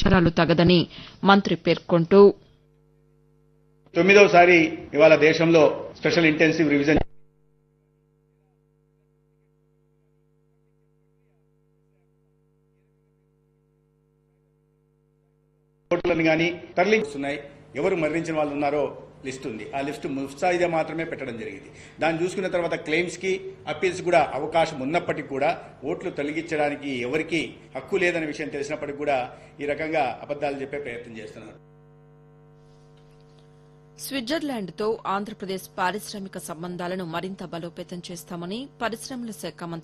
ప్రచారాలు తగదని మంత్రి పేర్కొంటూ తొమ్మిదవసారి ఇవాళ దేశంలో స్పెషల్ ఇంటెన్సివ్ రివిజన్ ఓట్లను కానీ తరలిస్తున్నాయి ఎవరు మరణించిన వాళ్ళు ఉన్నారో లిస్ట్ ఉంది ఆ లిస్టు ముస్తాయిదా మాత్రమే పెట్టడం జరిగింది దాన్ని చూసుకున్న తర్వాత క్లెయిమ్స్ కి అప్పీల్స్ కూడా అవకాశం ఉన్నప్పటికీ కూడా ఓట్లు తొలగించడానికి ఎవరికి హక్కు లేదనే విషయం తెలిసినప్పటికీ కూడా ఈ రకంగా అబద్దాలు చెప్పే ప్రయత్నం చేస్తున్నారు స్విట్జర్లాండ్తో ఆంధ్రప్రదేశ్ పారిశామిక సంబంధాలను మరింత బలోపేతం చేస్తామని పరిశ్రమల శాఖ మంత్రి